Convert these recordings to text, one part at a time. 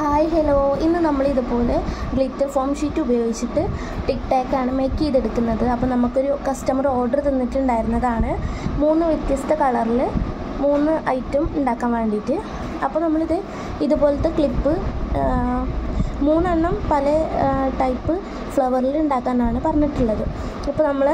hi hello ഇന്ന് നമ്മൾ ഇതുപോലെ ഗ്ലിറ്റർ ഫോം ഷീറ്റ് ഉപയോഗിച്ചിട്ട് ടിക് ടാക്ക് ആണ് മേക്ക് ചെയ്തെടുക്കുന്നത് അപ്പോൾ നമുക്കൊരു കസ്റ്റമർ ഓർഡർ തന്നിട്ടുണ്ടായിരുന്നതാണ് മൂന്ന് വ്യത്യസ്ത കളറിൽ മൂന്ന് ഐറ്റം ഉണ്ടാക്കാൻ വേണ്ടിയിട്ട് അപ്പോൾ നമ്മളിത് ഇതുപോലത്തെ ക്ലിപ്പ് മൂന്നെണ്ണം പല ടൈപ്പ് ഫ്ലവറിൽ ഉണ്ടാക്കാനാണ് പറഞ്ഞിട്ടുള്ളത് അപ്പോൾ നമ്മൾ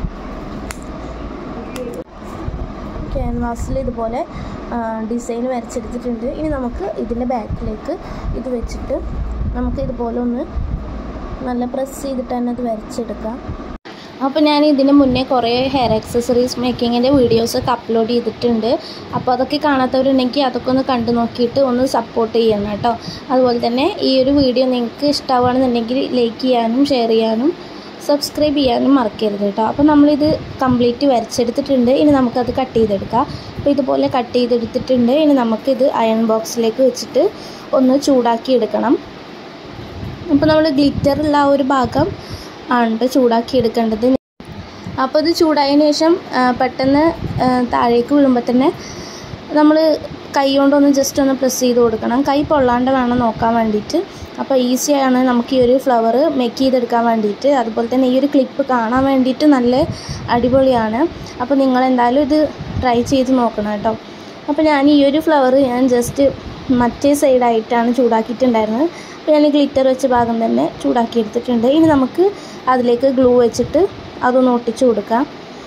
ക്യാൻവാസിൽ ഇതുപോലെ ഡിസൈൻ വരച്ചെടുത്തിട്ടുണ്ട് ഇനി നമുക്ക് ഇതിൻ്റെ ബാക്കിലേക്ക് ഇത് വെച്ചിട്ട് നമുക്ക് ഇതുപോലെ ഒന്ന് നല്ല പ്രസ് ചെയ്തിട്ട് തന്നെ അത് വരച്ചെടുക്കാം അപ്പോൾ ഞാൻ ഇതിന് മുന്നേ കുറേ ഹെയർ ആക്സസറീസ് മേക്കിങ്ങിൻ്റെ വീഡിയോസൊക്കെ അപ്ലോഡ് ചെയ്തിട്ടുണ്ട് അപ്പോൾ അതൊക്കെ കാണാത്തവരുണ്ടെങ്കിൽ അതൊക്കെ ഒന്ന് കണ്ടു നോക്കിയിട്ട് ഒന്ന് സപ്പോർട്ട് ചെയ്യണം കേട്ടോ അതുപോലെ തന്നെ ഈ ഒരു വീഡിയോ നിങ്ങൾക്ക് ഇഷ്ടമാണെന്നുണ്ടെങ്കിൽ ലൈക്ക് ചെയ്യാനും ഷെയർ ചെയ്യാനും സബ്സ്ക്രൈബ് ചെയ്യാനും മറക്കരുത് കേട്ടോ അപ്പോൾ നമ്മളിത് കംപ്ലീറ്റ് വരച്ചെടുത്തിട്ടുണ്ട് ഇനി നമുക്കത് കട്ട് ചെയ്തെടുക്കാം അപ്പോൾ ഇതുപോലെ കട്ട് ചെയ്തെടുത്തിട്ടുണ്ട് ഇനി നമുക്കിത് അയൺ ബോക്സിലേക്ക് വെച്ചിട്ട് ഒന്ന് ചൂടാക്കി എടുക്കണം അപ്പോൾ നമ്മൾ ഗ്ലിറ്ററുള്ള ആ ഒരു ഭാഗം ആണ് ചൂടാക്കി എടുക്കേണ്ടത് അപ്പോൾ ഇത് ചൂടായതിന് ശേഷം പെട്ടെന്ന് താഴേക്ക് വീഴുമ്പോൾ തന്നെ നമ്മൾ കൈ കൊണ്ടൊന്ന് ജസ്റ്റ് ഒന്ന് പ്രസ് ചെയ്ത് കൊടുക്കണം കൈ പൊള്ളാണ്ട് വേണം നോക്കാൻ വേണ്ടിയിട്ട് അപ്പോൾ ഈസിയാണ് നമുക്ക് ഈ ഒരു ഫ്ലവർ മേക്ക് ചെയ്തെടുക്കാൻ വേണ്ടിയിട്ട് അതുപോലെ തന്നെ ഈ ഒരു ക്ലിപ്പ് കാണാൻ വേണ്ടിയിട്ട് നല്ല അടിപൊളിയാണ് അപ്പോൾ നിങ്ങൾ എന്തായാലും ഇത് ട്രൈ ചെയ്ത് നോക്കണം കേട്ടോ അപ്പോൾ ഞാൻ ഈ ഒരു ഫ്ലവർ ഞാൻ ജസ്റ്റ് മറ്റേ സൈഡായിട്ടാണ് ചൂടാക്കിയിട്ടുണ്ടായിരുന്നത് അപ്പോൾ ഞാൻ ഗ്ലിറ്റർ വെച്ച ഭാഗം തന്നെ ചൂടാക്കി എടുത്തിട്ടുണ്ട് ഇനി നമുക്ക് അതിലേക്ക് ഗ്ലൂ വെച്ചിട്ട് അതൊന്ന് ഒട്ടിച്ചു കൊടുക്കാം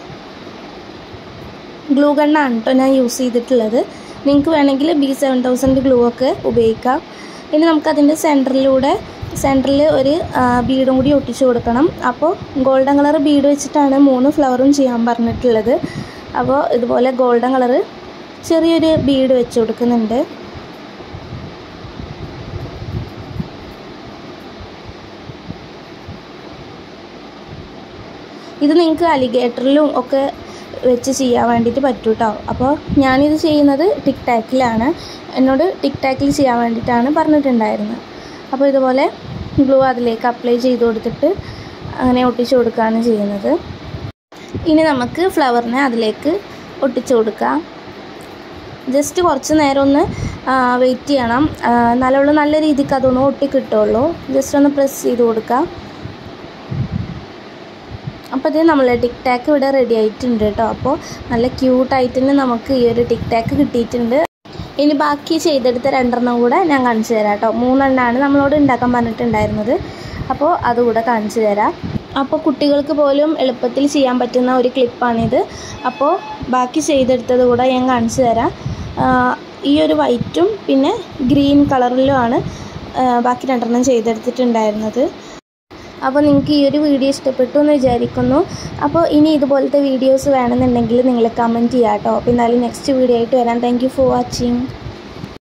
ഗ്ലൂ ഗണ്ണാണ് കേട്ടോ ഞാൻ യൂസ് ചെയ്തിട്ടുള്ളത് നിങ്ങൾക്ക് വേണമെങ്കിൽ ബി സെവൻ തൗസൻഡ് ഗ്ലൂ ഒക്കെ ഉപയോഗിക്കാം ഇനി നമുക്കതിൻ്റെ സെൻറ്ററിലൂടെ സെൻറ്ററിൽ ഒരു ബീഡും കൂടി ഒട്ടിച്ചു കൊടുക്കണം അപ്പോൾ ഗോൾഡൻ കളർ ബീഡ് വെച്ചിട്ടാണ് മൂന്ന് ഫ്ലവറും ചെയ്യാൻ പറഞ്ഞിട്ടുള്ളത് അപ്പോൾ ഇതുപോലെ ഗോൾഡൻ കളറ് ചെറിയൊരു ബീഡ് വെച്ച് കൊടുക്കുന്നുണ്ട് ഇത് നിങ്ങൾക്ക് അലിഗേറ്ററിലും ഒക്കെ വെച്ച് ചെയ്യാൻ വേണ്ടിയിട്ട് പറ്റും കേട്ടോ അപ്പോൾ ഞാനിത് ചെയ്യുന്നത് ടിക് ടാക്കിലാണ് എന്നോട് ടിക് ടാക്കിൽ ചെയ്യാൻ വേണ്ടിയിട്ടാണ് പറഞ്ഞിട്ടുണ്ടായിരുന്നത് അപ്പോൾ ഇതുപോലെ ഗ്ലൂ അതിലേക്ക് അപ്ലൈ ചെയ്ത് കൊടുത്തിട്ട് അങ്ങനെ ഒട്ടിച്ചു കൊടുക്കുകയാണ് ചെയ്യുന്നത് ഇനി നമുക്ക് ഫ്ലവറിനെ അതിലേക്ക് ഒട്ടിച്ചു കൊടുക്കാം ജസ്റ്റ് കുറച്ച് നേരം ഒന്ന് വെയിറ്റ് ചെയ്യണം നല്ലോണം നല്ല രീതിക്ക് അതൊന്ന് ഒട്ടി കിട്ടുള്ളൂ ജസ്റ്റ് ഒന്ന് പ്രസ് ചെയ്ത് കൊടുക്കാം അപ്പോൾ ഇത് നമ്മൾ ടിക് ടാക്ക് ഇവിടെ റെഡി ആയിട്ടുണ്ട് കേട്ടോ അപ്പോൾ നല്ല ക്യൂട്ടായിട്ട് തന്നെ നമുക്ക് ഈ ഒരു ടിക് ടാക്ക് കിട്ടിയിട്ടുണ്ട് ഇനി ബാക്കി ചെയ്തെടുത്ത രണ്ടെണ്ണം കൂടെ ഞാൻ കാണിച്ചു തരാം കേട്ടോ മൂന്നെണ്ണമാണ് നമ്മളോട് ഉണ്ടാക്കാൻ പറഞ്ഞിട്ടുണ്ടായിരുന്നത് അപ്പോൾ അതുകൂടെ കാണിച്ചു തരാം അപ്പോൾ കുട്ടികൾക്ക് പോലും എളുപ്പത്തിൽ ചെയ്യാൻ പറ്റുന്ന ഒരു ക്ലിപ്പാണിത് അപ്പോൾ ബാക്കി ചെയ്തെടുത്തത് കൂടെ ഞാൻ കാണിച്ചു തരാം ഈ ഒരു വൈറ്റും പിന്നെ ഗ്രീൻ കളറിലുമാണ് ബാക്കി രണ്ടെണ്ണം ചെയ്തെടുത്തിട്ടുണ്ടായിരുന്നത് അപ്പോൾ നിങ്ങൾക്ക് ഈ ഒരു വീഡിയോ ഇഷ്ടപ്പെട്ടു എന്ന് വിചാരിക്കുന്നു അപ്പോൾ ഇനി ഇതുപോലത്തെ വീഡിയോസ് വേണമെന്നുണ്ടെങ്കിൽ നിങ്ങൾ കമൻറ്റ് ചെയ്യാം കേട്ടോ അപ്പോൾ എന്നാലും നെക്സ്റ്റ് വീഡിയോ ആയിട്ട് വരാം താങ്ക് ഫോർ വാച്ചിങ്